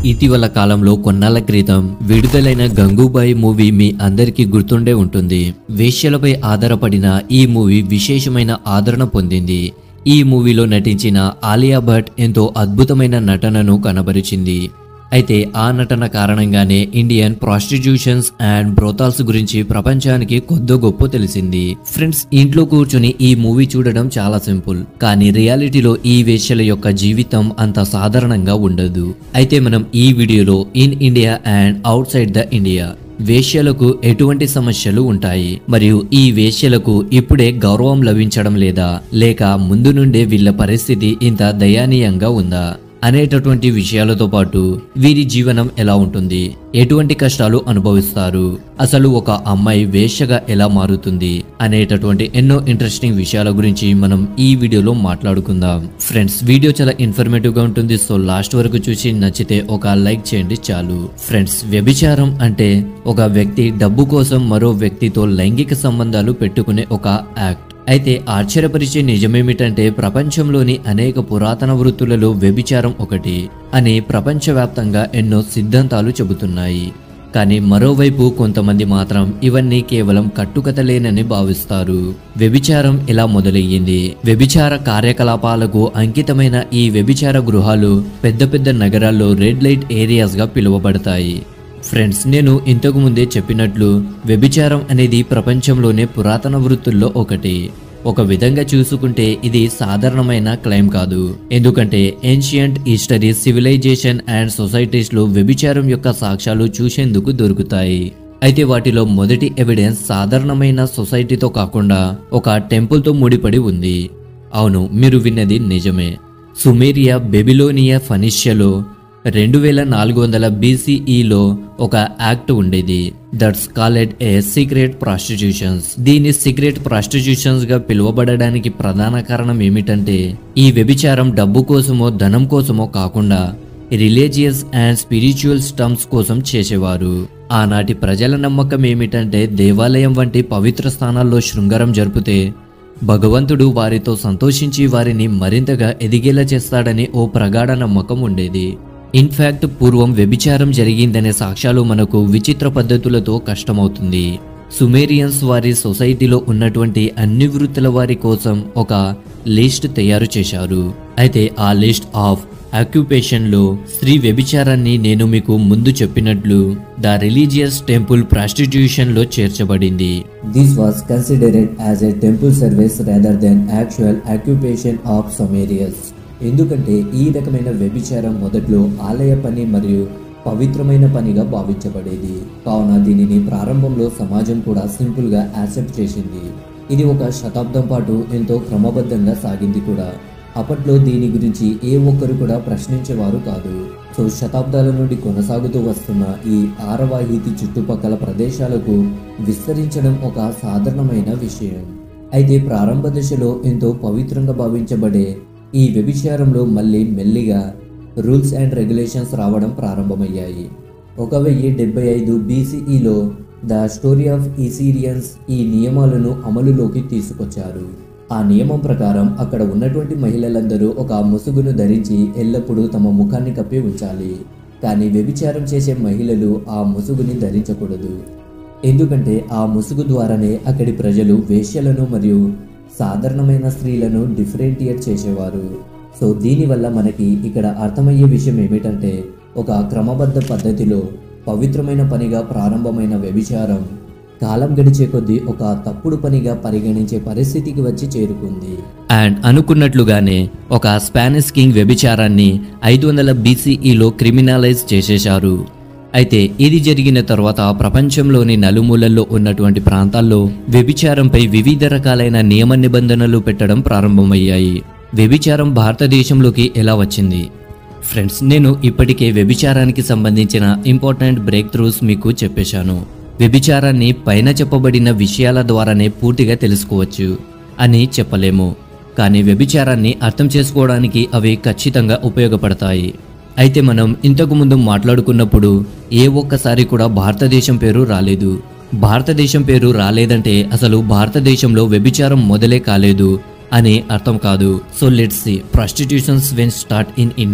ఇటీవల కాలంలో కొన్నాళ్ల క్రితం విడుదలైన గంగూబాయి మూవీ మీ అందరికీ గుర్తుండే ఉంటుంది వేశ్యలపై ఆధారపడిన ఈ మూవీ విశేషమైన ఆదరణ పొందింది ఈ మూవీలో నటించిన ఆలియా భట్ ఎంతో అద్భుతమైన నటనను కనబరిచింది అయితే ఆ నటన కారణంగానే ఇండియన్ ప్రాస్టిట్యూషన్స్ అండ్ బ్రోతాల్స్ గురించి ప్రపంచానికి కొద్ది గొప్ప తెలిసింది ఫ్రెండ్స్ ఇంట్లో కూర్చుని ఈ మూవీ చూడడం చాలా సింపుల్ కానీ రియాలిటీలో ఈ వేశ్యల యొక్క జీవితం అంత సాధారణంగా ఉండదు అయితే మనం ఈ వీడియోలో in India and outside the India వేశ్యలకు ఎటువంటి సమస్యలు ఉంటాయి మరియు ఈ వేశ్యలకు ఇప్పుడే గౌరవం లభించడం లేదా లేక ముందు నుండే వీళ్ళ పరిస్థితి ఇంత దయానీయంగా ఉందా అనేటటువంటి విషయాలతో పాటు వీరి జీవనం ఎలా ఉంటుంది ఎటువంటి కష్టాలు అనుభవిస్తారు అసలు ఒక అమ్మాయి వేశ్యగా ఎలా మారుతుంది అనేటటువంటి ఎన్నో ఇంట్రెస్టింగ్ విషయాల గురించి మనం ఈ వీడియోలో మాట్లాడుకుందాం ఫ్రెండ్స్ వీడియో చాలా ఇన్ఫర్మేటివ్ గా ఉంటుంది సో లాస్ట్ వరకు చూసి నచ్చితే ఒక లైక్ చేయండి చాలు ఫ్రెండ్స్ వ్యభిచారం అంటే ఒక వ్యక్తి డబ్బు కోసం మరో వ్యక్తితో లైంగిక సంబంధాలు పెట్టుకునే ఒక యాక్ట్ అయితే ఆశ్చర్యపరిచే నిజమేమిటంటే ప్రపంచంలోని అనేక పురాతన వృత్తులలో వ్యభిచారం ఒకటి అని ప్రపంచవ్యాప్తంగా ఎన్నో సిద్ధాంతాలు చెబుతున్నాయి కానీ మరోవైపు కొంతమంది మాత్రం ఇవన్నీ కేవలం కట్టుకథలేనని భావిస్తారు వ్యభిచారం ఎలా మొదలయ్యింది వ్యభిచార కార్యకలాపాలకు అంకితమైన ఈ వ్యభిచార గృహాలు పెద్ద పెద్ద నగరాల్లో రెడ్ లైట్ ఏరియాస్ గా పిలువబడతాయి ఫ్రెండ్స్ నేను ఇంతకు ముందే చెప్పినట్లు వ్యభిచారం అనేది ప్రపంచంలోనే పురాతన వృత్తుల్లో ఒకటి ఒక విధంగా చూసుకుంటే ఇది సాధారణమైన క్లైమ్ కాదు ఎందుకంటే ancient history civilisation and societies లో వ్యభిచారం యొక్క సాక్ష్యాలు చూసేందుకు దొరుకుతాయి అయితే వాటిలో మొదటి ఎవిడెన్స్ సాధారణమైన సొసైటీతో కాకుండా ఒక టెంపుల్తో ముడిపడి ఉంది అవును మీరు విన్నది నిజమే సుమేరియా బెబిలోనియా ఫనిష్యలో రెండు వేల నాలుగు వందల బీసీఈలో ఒక యాక్ట్ ఉండేది that's called a secret prostitutions దీని సీక్రెట్ ప్రాస్టిట్యూషన్స్ గా పిలువబడడానికి ప్రధాన కారణం ఏమిటంటే ఈ వ్యభిచారం డబ్బు కోసమో ధనం కోసమో కాకుండా రిలీజియస్ అండ్ స్పిరిచువల్ స్టమ్స్ కోసం చేసేవారు ఆనాటి ప్రజల నమ్మకం ఏమిటంటే దేవాలయం వంటి పవిత్ర స్థానాల్లో శృంగారం జరిపితే భగవంతుడు వారితో సంతోషించి వారిని మరింతగా ఎదిగేలా చేస్తాడని ఓ ప్రగాఢ నమ్మకం ఉండేది ఇన్ఫాక్ట్ పూర్వం వ్యభిచారం జరిగిందనే సాక్ష్యాలు మనకు విచిత్ర పద్ధతులతో కష్టమవుతుంది సుమేరియన్స్ వారి సొసైటీలో ఉన్నటువంటి అన్ని వృత్తుల వారి కోసం ఒక లిస్ట్ తయారు చేశారు అయితే ఆ లిస్ట్ ఆఫ్ ఆక్యుపేషన్లో స్త్రీ వ్యభిచారాన్ని నేను మీకు ముందు చెప్పినట్లు ద రిలీజియస్ టెంపుల్ ప్రాస్టిట్యూషన్లో చేర్చబడింది This was considered as a temple service rather than actual occupation of Sumerians. ఎందుకంటే ఈ రకమైన వ్యభిచారం మొదట్లో ఆలయ పని మరియు పవిత్రమైన పనిగా భావించబడేది కావున దీనిని ప్రారంభంలో సమాజం కూడా సింపుల్గా యాక్సెప్ట్ చేసింది ఇది ఒక శతాబ్దం పాటు ఎంతో క్రమబద్ధంగా సాగింది కూడా అప్పట్లో దీని గురించి ఏ ఒక్కరు కూడా ప్రశ్నించేవారు కాదు సో శతాబ్దాల నుండి కొనసాగుతూ వస్తున్న ఈ ఆరవాహితి చుట్టుపక్కల ప్రదేశాలకు విస్తరించడం ఒక సాధారణమైన విషయం అయితే ప్రారంభ దశలో ఎంతో పవిత్రంగా భావించబడే ఈ వ్యభిచారంలో మళ్ళీ మెల్లిగా రూల్స్ అండ్ రెగ్యులేషన్స్ రావడం ప్రారంభమయ్యాయి ఒక వెయ్యి డెబ్బై ఐదు బీసీఈలో ద స్టోరీ ఆఫ్ ఈసీరియన్స్ ఈ నియమాలను అమలులోకి తీసుకొచ్చారు ఆ నియమం ప్రకారం అక్కడ ఉన్నటువంటి మహిళలందరూ ఒక ముసుగును ధరించి ఎల్లప్పుడూ తమ ముఖాన్ని కప్పి ఉంచాలి కానీ వ్యభిచారం చేసే మహిళలు ఆ ముసుగుని ధరించకూడదు ఎందుకంటే ఆ ముసుగు ద్వారానే అక్కడి ప్రజలు వేశ్యలను మరియు సాధారణమైన స్త్రీలను డిఫరెంటియేట్ చేసేవారు సో దీనివల్ల మనకి ఇక్కడ అర్థమయ్యే విషయం ఏమిటంటే ఒక క్రమబద్ధ పద్ధతిలో పవిత్రమైన పనిగా ప్రారంభమైన వ్యభిచారం కాలం గడిచే కొద్దీ ఒక తప్పుడు పనిగా పరిగణించే పరిస్థితికి వచ్చి చేరుకుంది అండ్ అనుకున్నట్లుగానే ఒక స్పానిష్ కింగ్ వ్యభిచారాన్ని ఐదు వందల బీసీఈలో క్రిమినలైజ్ చేసేశారు అయితే ఇది జరిగిన తర్వాత ప్రపంచంలోని నలుమూలల్లో ఉన్నటువంటి ప్రాంతాల్లో వ్యభిచారంపై వివిధ రకాలైన నియమ నిబంధనలు పెట్టడం ప్రారంభమయ్యాయి వ్యభిచారం భారతదేశంలోకి ఎలా వచ్చింది ఫ్రెండ్స్ నేను ఇప్పటికే వ్యభిచారానికి సంబంధించిన ఇంపార్టెంట్ బ్రేక్ త్రూస్ మీకు చెప్పేశాను వ్యభిచారాన్ని పైన చెప్పబడిన విషయాల ద్వారానే పూర్తిగా తెలుసుకోవచ్చు అని చెప్పలేము కానీ వ్యభిచారాన్ని అర్థం చేసుకోవడానికి అవి ఖచ్చితంగా ఉపయోగపడతాయి అయితే మనం ఇంతకు ముందు మాట్లాడుకున్నప్పుడు ఏ ఒక్కసారి కూడా భారతదేశం పేరు రాలేదు భారతదేశం పేరు రాలేదంటే అసలు భారతదేశంలో వ్యభిచారం మొదలే కాలేదు అని అర్థం కాదు so let's see prostitutions when start in India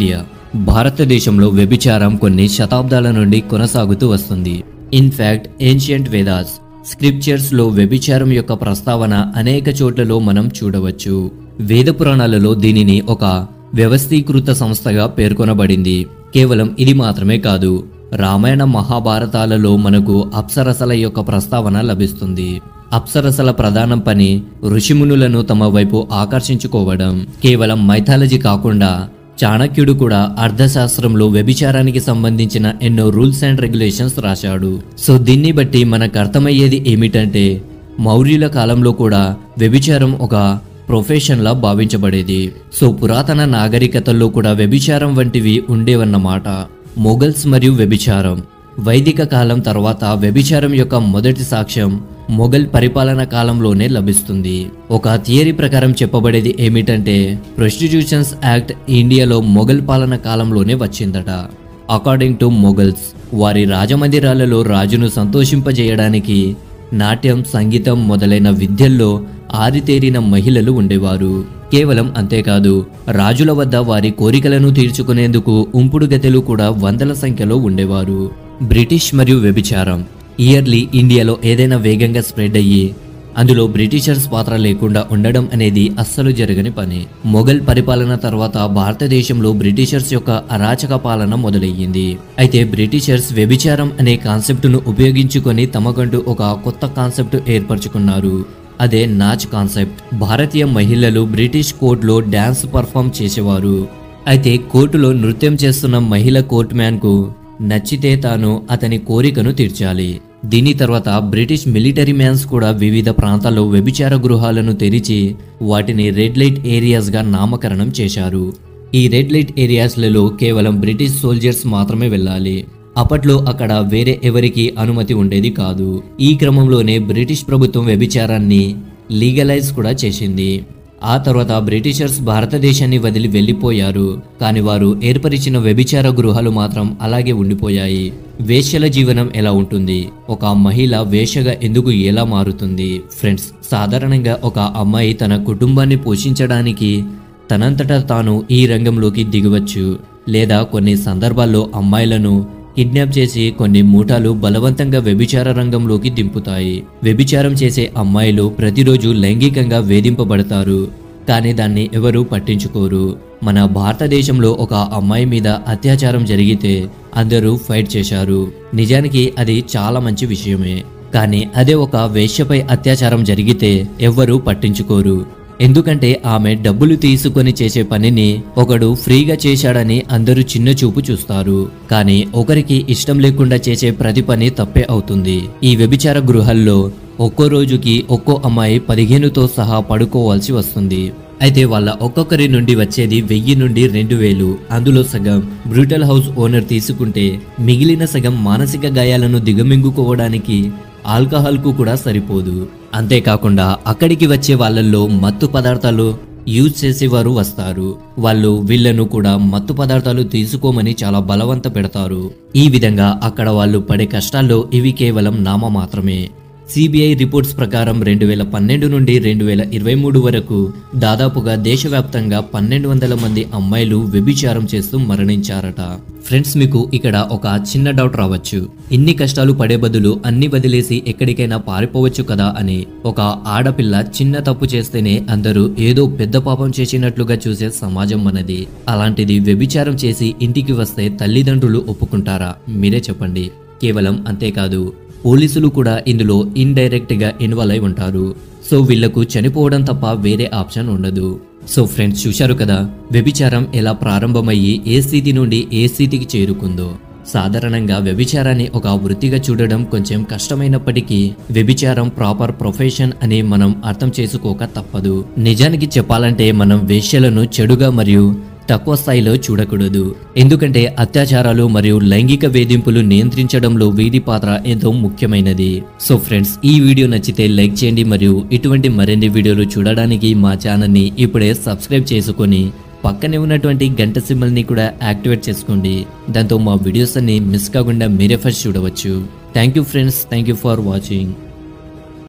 భారతదేశంలో వ్యభిచారం కొన్ని శతాబ్దాల నుండి కొనసాగుతూ వస్తుంది ఇన్ఫాక్ట్ ఏన్షియంట్ వేదాస్ స్క్రిప్చర్స్ లో వ్యభిచారం యొక్క ప్రస్తావన అనేక చోట్లలో మనం చూడవచ్చు వేద పురాణాలలో దీనిని ఒక వ్యవస్థీకృత సంస్థగా పేర్కొనబడింది కేవలం ఇది మాత్రమే కాదు రామాయణ మహాభారతాలలో మనకు అప్సరసల యొక్క ప్రస్తావన లభిస్తుంది అప్సరసల ప్రధాన పని ఋషిమునులను తమ వైపు ఆకర్షించుకోవడం కేవలం మైథాలజీ కాకుండా చాణక్యుడు కూడా అర్థశాస్త్రంలో వ్యభిచారానికి సంబంధించిన ఎన్నో రూల్స్ అండ్ రెగ్యులేషన్స్ రాశాడు సో దీన్ని బట్టి మనకు అర్థమయ్యేది ఏమిటంటే మౌర్యుల కాలంలో కూడా వ్యభిచారం ఒక ప్రొఫెషన్లా భావించబడేది సో పురాతన నాగరికతల్లో కూడా వ్యభిచారం వంటివి ఉండేవన్నమాట మొఘల్స్ మరియు వ్యభిచారం వైదిక కాలం తర్వాత వ్యభిచారం యొక్క మొదటి సాక్ష్యం మొఘల్ పరిపాలన కాలంలోనే లభిస్తుంది ఒక థియరీ ప్రకారం చెప్పబడేది ఏమిటంటే ప్రొస్టిట్యూషన్స్ యాక్ట్ ఇండియాలో మొఘల్ పాలన కాలంలోనే వచ్చిందట అకార్డింగ్ టు మొఘల్స్ వారి రాజమందిరాలలో రాజును సంతోషింపజేయడానికి నాట్యం సంగీతం మొదలైన విద్యల్లో ఆరితేరిన మహిళలు ఉండేవారు కేవలం అంతేకాదు రాజుల వద్ద వారి కోరికలను తీర్చుకునేందుకు ఉంపుడు గతెలు కూడా వందల సంఖ్యలో ఉండేవారు బ్రిటిష్ మరియు వ్యభిచారం ఇయర్లీ ఇండియాలో ఏదైనా వేగంగా స్ప్రెడ్ అయ్యి అందులో బ్రిటిషర్స్ పాత్ర లేకుండా ఉండడం అనేది అస్సలు జరగని పని మొఘల్ పరిపాలన తర్వాత భారతదేశంలో బ్రిటిషర్స్ యొక్క అరాచక పాలన మొదలయ్యింది అయితే బ్రిటిషర్స్ వ్యభిచారం అనే కాన్సెప్టును ఉపయోగించుకొని తమకంటూ ఒక కొత్త కాన్సెప్ట్ ఏర్పరచుకున్నారు అదే నాచ్ కాన్సెప్ట్ భారతీయ మహిళలు బ్రిటిష్ కోర్టులో డ్యాన్స్ పర్ఫామ్ చేసేవారు అయితే కోర్టులో నృత్యం చేస్తున్న మహిళ కోర్ట్ మ్యాన్ కు నచ్చితే తాను అతని కోరికను తీర్చాలి దీని తర్వాత బ్రిటిష్ మిలిటరీ మ్యాన్స్ కూడా వివిధ ప్రాంతాల్లో వ్యభిచార గృహాలను తెరిచి వాటిని రెడ్ లైట్ ఏరియాస్గా నామకరణం చేశారు ఈ రెడ్ లైట్ ఏరియాస్లలో కేవలం బ్రిటిష్ సోల్జర్స్ మాత్రమే వెళ్ళాలి అప్పట్లో అక్కడ వేరే ఎవరికి అనుమతి ఉండేది కాదు ఈ క్రమంలోనే బ్రిటిష్ ప్రభుత్వం వ్యభిచారాన్ని లీగలైజ్ కూడా చేసింది ఆ తర్వాత బ్రిటిషర్స్ భారతదేశాన్ని వదిలి వెళ్ళిపోయారు కానీ వారు ఏర్పరిచిన వ్యభిచార గృహాలు మాత్రం అలాగే ఉండిపోయాయి వేశ్యల జీవనం ఎలా ఉంటుంది ఒక మహిళ వేశ్యగా ఎందుకు ఎలా మారుతుంది ఫ్రెండ్స్ సాధారణంగా ఒక అమ్మాయి తన కుటుంబాన్ని పోషించడానికి తనంతటా తాను ఈ రంగంలోకి దిగవచ్చు లేదా కొన్ని సందర్భాల్లో అమ్మాయిలను కిడ్నాప్ చేసి కొన్ని మూటాలు బలవంతంగా వ్యభిచార రంగంలోకి దింపుతాయి వ్యభిచారం చేసే అమ్మాయిలు ప్రతిరోజు లైంగికంగా వేధింపబడతారు కానీ దాన్ని ఎవరూ పట్టించుకోరు మన భారతదేశంలో ఒక అమ్మాయి మీద అత్యాచారం జరిగితే అందరూ ఫైట్ చేశారు నిజానికి అది చాలా మంచి విషయమే కానీ అదే ఒక వేశ్యపై అత్యాచారం జరిగితే ఎవ్వరూ పట్టించుకోరు ఎందుకంటే ఆమె డబ్బులు తీసుకొని చేసే పనిని ఒకడు ఫ్రీగా చేశాడని అందరూ చిన్న చూపు చూస్తారు కానీ ఒకరికి ఇష్టం లేకుండా చేసే ప్రతి పని తప్పే అవుతుంది ఈ వ్యభిచార గృహాల్లో ఒక్కో రోజుకి ఒక్కో అమ్మాయి పదిహేనుతో సహా పడుకోవాల్సి వస్తుంది అయితే వాళ్ళ ఒక్కొక్కరి నుండి వచ్చేది వెయ్యి నుండి రెండు వేలు అందులో సగం బ్రూటల్ హౌస్ ఓనర్ తీసుకుంటే మిగిలిన సగం మానసిక గాయాలను దిగమింగుకోవడానికి ఆల్కహాల్కు కూడా సరిపోదు అంతేకాకుండా అక్కడికి వచ్చే వాళ్ళల్లో మత్తు పదార్థాలు యూజ్ చేసేవారు వస్తారు వాళ్ళు వీళ్ళను కూడా మత్తు పదార్థాలు తీసుకోమని చాలా బలవంత పెడతారు ఈ విధంగా అక్కడ వాళ్ళు పడే కష్టాల్లో ఇవి కేవలం నామ మాత్రమే సిబిఐ రిపోర్ట్స్ ప్రకారం రెండు వేల పన్నెండు నుండి రెండు వేల ఇరవై మూడు వరకు దాదాపుగా దేశవ్యాప్తంగా పన్నెండు వందల మంది అమ్మాయిలు వ్యభిచారం చేస్తూ మరణించారట ఫ్రెండ్స్ మీకు ఇక్కడ ఒక చిన్న డౌట్ రావచ్చు ఇన్ని కష్టాలు పడే బదులు అన్ని వదిలేసి ఎక్కడికైనా పారిపోవచ్చు కదా అని ఒక ఆడపిల్ల చిన్న తప్పు చేస్తేనే అందరూ ఏదో పెద్ద పాపం చేసినట్లుగా చూసే సమాజం మనది అలాంటిది వ్యభిచారం చేసి ఇంటికి వస్తే తల్లిదండ్రులు ఒప్పుకుంటారా మీరే చెప్పండి కేవలం అంతేకాదు పోలీసులు కూడా ఇందులో ఇండైరెక్ట్ గా ఇన్వాల్వ్ అయి ఉంటారు సో వీళ్లకు చనిపోవడం తప్ప వేరే ఆప్షన్ ఉండదు సో ఫ్రెండ్స్ చూశారు కదా వ్యభిచారం ఎలా ప్రారంభమయ్యి ఏ స్థితి నుండి ఏ స్థితికి చేరుకుందో సాధారణంగా వ్యభిచారాన్ని ఒక వృత్తిగా చూడడం కొంచెం కష్టమైనప్పటికీ వ్యభిచారం ప్రాపర్ ప్రొఫెషన్ అని మనం అర్థం చేసుకోక తప్పదు నిజానికి చెప్పాలంటే మనం వేశ్యలను చెడుగా మరియు తక్కువ స్థాయిలో చూడకూడదు ఎందుకంటే అత్యాచారాలు మరియు లైంగిక వేధింపులు నియంత్రించడంలో వీరి పాత్ర ఎంతో ముఖ్యమైనది సో ఫ్రెండ్స్ ఈ వీడియో నచ్చితే లైక్ చేయండి మరియు ఇటువంటి మరిన్ని వీడియోలు చూడడానికి మా ఛానల్ని ఇప్పుడే సబ్స్క్రైబ్ చేసుకొని పక్కనే ఉన్నటువంటి గంట సింబల్ని కూడా యాక్టివేట్ చేసుకోండి దాంతో మా వీడియోస్ అన్ని మిస్ కాకుండా మీరే ఫస్ట్ చూడవచ్చు thank you friends thank you for watching